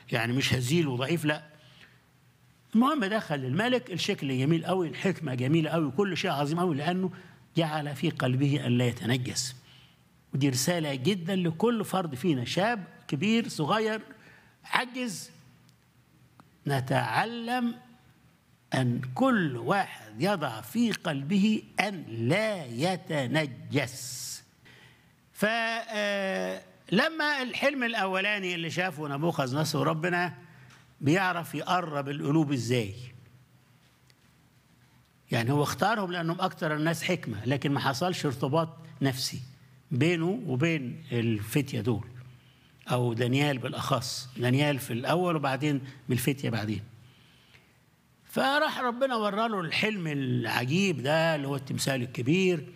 يعني مش هزيل وضعيف لا المهم دخل الملك الشكل جميل قوي الحكمه جميله قوي كل شيء عظيم قوي لانه جعل في قلبه ان لا يتنجس ودي رساله جدا لكل فرد فينا شاب كبير صغير عجز نتعلم ان كل واحد يضع في قلبه ان لا يتنجس فلما الحلم الاولاني اللي شافه نبوخذ نصر ربنا بيعرف يقرب القلوب ازاي يعني هو اختارهم لانهم اكثر الناس حكمه لكن ما حصلش ارتباط نفسي بينه وبين الفتيه دول او دانيال بالاخص دانيال في الاول وبعدين بالفتيه بعدين فراح ربنا وراله الحلم العجيب ده اللي هو التمثال الكبير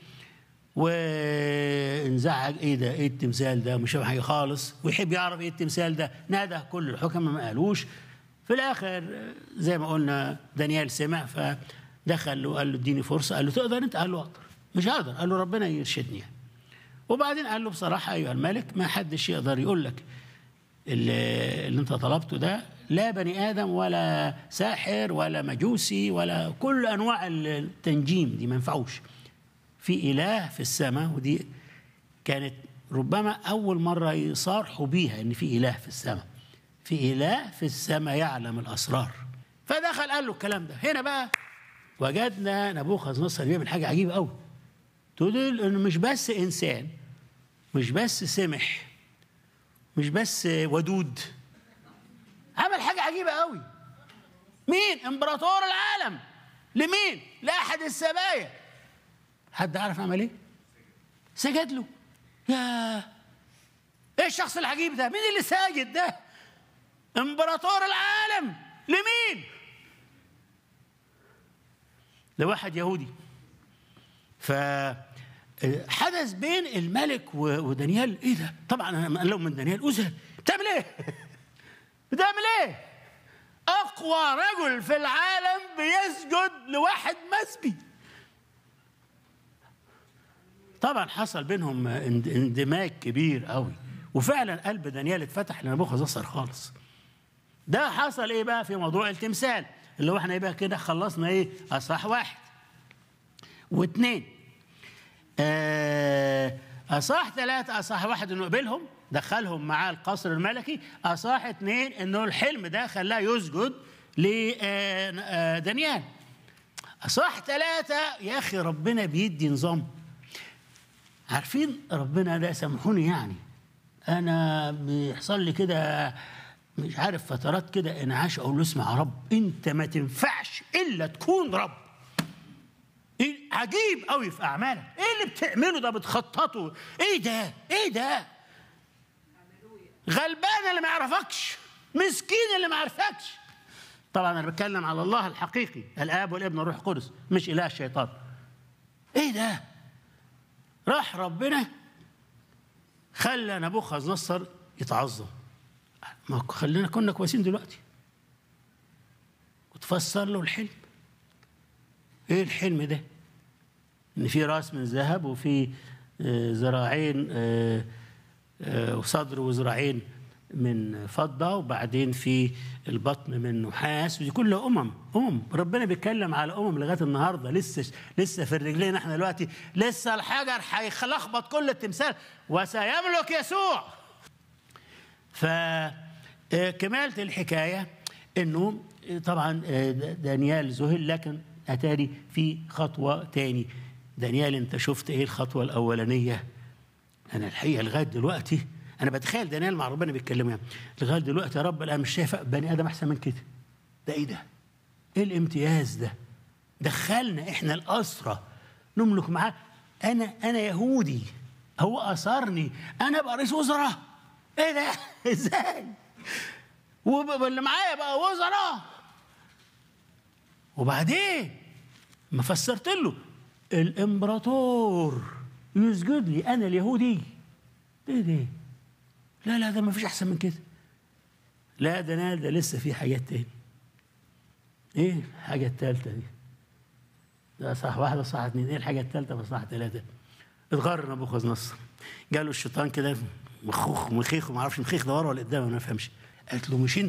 وانزعج ايه ده ايه التمثال ده مش فاهم حاجه خالص ويحب يعرف ايه التمثال ده نادى كل الحكماء ما قالوش في الاخر زي ما قلنا دانيال سمع فدخل له قال له اديني فرصه قال له تقدر انت قال له اقدر مش هقدر قال له ربنا يرشدني وبعدين قال له بصراحه ايها الملك ما حدش يقدر يقول لك اللي, اللي انت طلبته ده لا بني ادم ولا ساحر ولا مجوسي ولا كل انواع التنجيم دي ما ينفعوش في اله في السماء ودي كانت ربما اول مره يصارحوا بيها ان في اله في السماء في اله في السماء يعلم الاسرار فدخل قال له الكلام ده هنا بقى وجدنا نبوخذ نصر بيعمل حاجه عجيبه قوي تدل انه مش بس انسان مش بس سمح مش بس ودود عمل حاجه عجيبه قوي مين امبراطور العالم لمين لاحد السبايا حد عارف عمل ايه سجد له يا ايه الشخص العجيب ده مين اللي ساجد ده امبراطور العالم لمين لواحد يهودي فحدث بين الملك ودانيال ايه ده طبعا انا قال لهم من دانيال ازهد بتعمل ايه بتعمل ايه اقوى رجل في العالم بيسجد لواحد مسبي طبعا حصل بينهم اندماج كبير قوي وفعلا قلب دانيال اتفتح لنبوخذ نصر خالص ده حصل ايه بقى في موضوع التمثال اللي هو احنا يبقى كده خلصنا ايه اصح واحد واثنين آه اصح ثلاثة اصح واحد انه قبلهم دخلهم معاه القصر الملكي اصح اثنين انه الحلم ده خلاه يسجد لدانيال اصح ثلاثة يا اخي ربنا بيدي نظام عارفين ربنا ده سامحوني يعني انا بيحصل لي كده مش عارف فترات كده انعاش اقول له اسمع يا رب انت ما تنفعش الا تكون رب إيه عجيب قوي في اعمالك ايه اللي بتعمله ده بتخططه ايه ده ايه ده غلبان اللي ما يعرفكش مسكين اللي ما يعرفكش طبعا انا بتكلم على الله الحقيقي الاب والابن والروح القدس مش اله الشيطان ايه ده راح ربنا خلى نبوخذ نصر يتعظم ما خلينا كنا كويسين دلوقتي وتفسر له الحلم ايه الحلم ده ان في راس من ذهب وفي ذراعين وصدر وذراعين من فضة وبعدين في البطن من نحاس ودي كلها أمم أمم ربنا بيتكلم على أمم لغاية النهاردة لسه لسه في الرجلين احنا دلوقتي لسه الحجر هيلخبط كل التمثال وسيملك يسوع فكمالة الحكاية انه طبعا دانيال ذهل لكن اتاري في خطوة تاني دانيال انت شفت ايه الخطوة الأولانية أنا الحقيقة لغاية دلوقتي انا بتخيل دانيال مع ربنا بيتكلم يعني لغايه دلوقتي يا رب انا مش شايف بني ادم احسن من كده ده ايه ده ايه الامتياز ده دخلنا احنا الاسرى نملك معاه انا انا يهودي هو اثرني انا ابقى رئيس وزراء ايه ده ازاي واللي معايا بقى وزراء وبعدين ما فسرت له الامبراطور يسجد لي انا اليهودي ايه ده لا لا ده ما فيش احسن من كده لا ده انا ده لسه في حاجات تاني ايه الحاجه الثالثه دي ده صح واحده صح اثنين ايه الحاجه الثالثه بصح ثلاثه اتغر نبوخذ نصر جاله الشيطان كده مخوخ مخيخ وما اعرفش مخيخ ده ورا ولا قدام ما نفهمش قالت له مش انت